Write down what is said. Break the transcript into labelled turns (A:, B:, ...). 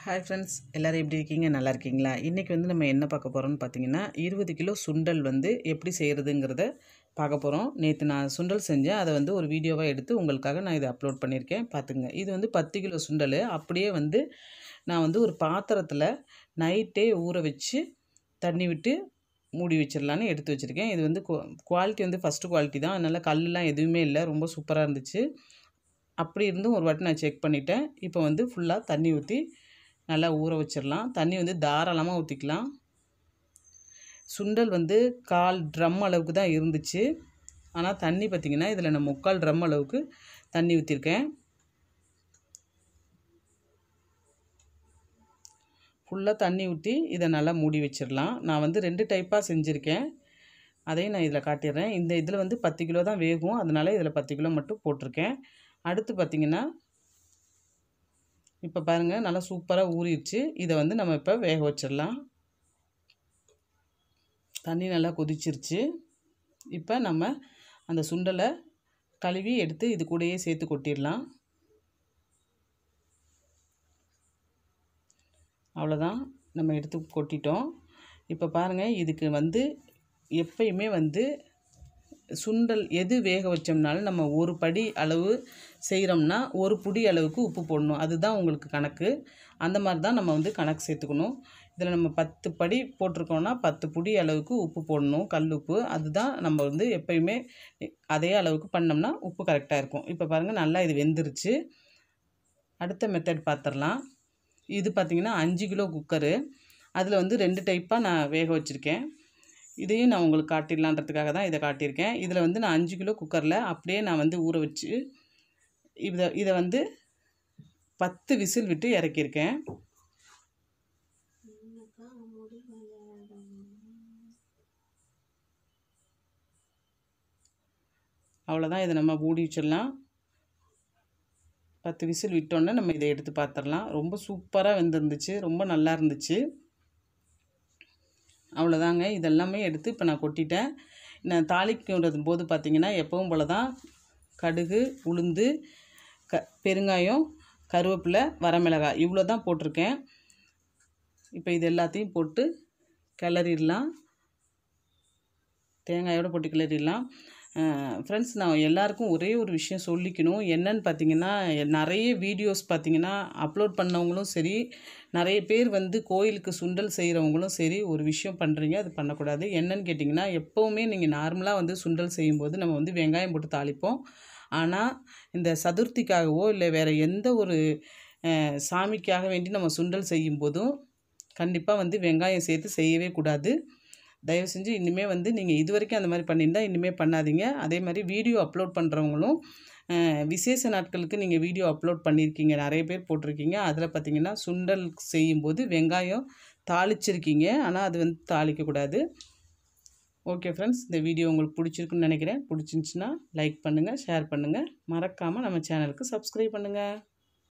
A: hi friends எல்லோரும் எப்படி இருக்கீங்க நல்லா இருக்கீங்களா இன்றைக்கி வந்து நம்ம என்ன பார்க்க போகிறோம்னு பார்த்தீங்கன்னா இருபது கிலோ சுண்டல் வந்து எப்படி செய்கிறதுங்கிறத பார்க்க போகிறோம் நேற்று நான் சுண்டல் செஞ்சேன் அதை வந்து ஒரு வீடியோவாக எடுத்து உங்களுக்காக நான் இதை அப்லோட் பண்ணியிருக்கேன் பார்த்துங்க இது வந்து பத்து கிலோ சுண்டல் அப்படியே வந்து நான் வந்து ஒரு பாத்திரத்தில் நைட்டே ஊற வச்சு தண்ணி விட்டு மூடி வச்சிடலான்னு எடுத்து வச்சுருக்கேன் இது வந்து குவாலிட்டி வந்து ஃபஸ்ட்டு குவாலிட்டி தான் அதனால் கல்லாம் எதுவுமே இல்லை ரொம்ப சூப்பராக இருந்துச்சு அப்படி இருந்தும் ஒரு வாட்டி நான் செக் பண்ணிட்டேன் இப்போ வந்து ஃபுல்லாக தண்ணி ஊற்றி நல்லா ஊற வச்சிடலாம் தண்ணி வந்து தாராளமாக ஊற்றிக்கலாம் சுண்டல் வந்து கால் ட்ரம் அளவுக்கு தான் இருந்துச்சு ஆனால் தண்ணி பார்த்திங்கன்னா இதில் நான் முக்கால் ட்ரம் அளவுக்கு தண்ணி ஊற்றிருக்கேன் ஃபுல்லாக தண்ணி ஊற்றி இதை நல்லா மூடி வச்சிடலாம் நான் வந்து ரெண்டு டைப்பாக செஞ்சுருக்கேன் அதையும் நான் இதில் காட்டிடுறேன் இந்த இதில் வந்து பத்து கிலோ தான் வேகும் அதனால் இதில் பத்து கிலோ மட்டும் போட்டிருக்கேன் அடுத்து பார்த்திங்கன்னா இப்போ பாருங்கள் நல்லா சூப்பராக ஊறிடுச்சு இதை வந்து நம்ம இப்போ வேக வச்சிடலாம் தண்ணி நல்லா கொதிச்சிருச்சு இப்போ நம்ம அந்த சுண்டலை கழுவி எடுத்து இது கூடயே சேர்த்து கொட்டிடலாம் அவ்வளோதான் நம்ம எடுத்து கொட்டிட்டோம் இப்போ பாருங்கள் இதுக்கு வந்து எப்பயுமே வந்து சுண்டல் எது வேக வச்சோம்னாலும் நம்ம ஒரு படி அளவு செய்கிறோம்னா ஒரு புடி அளவுக்கு உப்பு போடணும் அதுதான் உங்களுக்கு கணக்கு அந்த மாதிரி தான் நம்ம வந்து கணக்கு சேர்த்துக்கணும் இதில் நம்ம பத்து படி போட்டிருக்கோம்னா பத்து புடி அளவுக்கு உப்பு போடணும் கல் உப்பு அதுதான் நம்ம வந்து எப்பயுமே அதே அளவுக்கு பண்ணோம்னா உப்பு கரெக்டாக இருக்கும் இப்போ பாருங்கள் நல்லா இது வெந்துருச்சு அடுத்த மெத்தட் பார்த்துடலாம் இது பார்த்திங்கன்னா அஞ்சு கிலோ குக்கரு அதில் வந்து ரெண்டு டைப்பாக நான் வேக வச்சுருக்கேன் இதையும் நான் உங்களுக்கு காட்டிடலான்றதுக்காக தான் இதை காட்டியிருக்கேன் இதில் வந்து நான் அஞ்சு கிலோ குக்கரில் அப்படியே நான் வந்து ஊற வச்சு இதை இதை வந்து பத்து விசில் விட்டு இறக்கியிருக்கேன் அவ்வளோதான் இதை நம்ம மூடி வச்சிடலாம் பத்து விசில் விட்டோன்னே நம்ம இதை எடுத்து பார்த்துடலாம் ரொம்ப சூப்பராக வெந்திருந்துச்சு ரொம்ப நல்லா இருந்துச்சு அவ்வளோதாங்க இதெல்லாமே எடுத்து இப்போ நான் கொட்டிட்டேன் நான் தாளிக்கிறது போது பார்த்திங்கன்னா எப்பவும் போல் தான் கடுகு உளுந்து க பெருங்காயம் கருவேப்பிலை வரமிளகாய் இவ்வளோ தான் போட்டிருக்கேன் இப்போ இது எல்லாத்தையும் போட்டு கிளறிடலாம் தேங்காயோடு போட்டு கிளறிடலாம் ஃப்ரெண்ட்ஸ் நான் எல்லாருக்கும் ஒரே ஒரு விஷயம் சொல்லிக்கணும் என்னன்னு பார்த்தீங்கன்னா நிறைய வீடியோஸ் பார்த்தீங்கன்னா அப்லோட் பண்ணவங்களும் சரி நிறைய பேர் வந்து கோயிலுக்கு சுண்டல் செய்கிறவங்களும் சரி ஒரு விஷயம் பண்ணுறீங்க அது பண்ணக்கூடாது என்னன்னு கேட்டிங்கன்னா எப்போவுமே நீங்கள் நார்மலாக வந்து சுண்டல் செய்யும்போது நம்ம வந்து வெங்காயம் போட்டு தாளிப்போம் ஆனால் இந்த சதுர்த்திக்காகவோ இல்லை வேறு எந்த ஒரு சாமிக்காக வேண்டி நம்ம சுண்டல் செய்யும்போதும் கண்டிப்பாக வந்து வெங்காயம் சேர்த்து செய்யவே கூடாது தயவு செஞ்சு இனிமேல் வந்து நீங்கள் இது வரைக்கும் அந்த மாதிரி பண்ணியிருந்தால் இனிமேல் பண்ணாதீங்க அதே மாதிரி வீடியோ அப்லோட் பண்ணுறவங்களும் விசேஷ நாட்களுக்கு நீங்கள் வீடியோ அப்லோட் பண்ணியிருக்கீங்க நிறைய பேர் போட்டிருக்கீங்க அதில் பார்த்தீங்கன்னா சுண்டல் செய்யும்போது வெங்காயம் தாளிச்சிருக்கீங்க ஆனால் அது வந்து தாளிக்கக்கூடாது ஓகே ஃப்ரெண்ட்ஸ் இந்த வீடியோ உங்களுக்கு பிடிச்சிருக்குன்னு நினைக்கிறேன் பிடிச்சிருந்துச்சின்னா லைக் பண்ணுங்கள் ஷேர் பண்ணுங்கள் மறக்காமல் நம்ம சேனலுக்கு சப்ஸ்கிரைப் பண்ணுங்கள்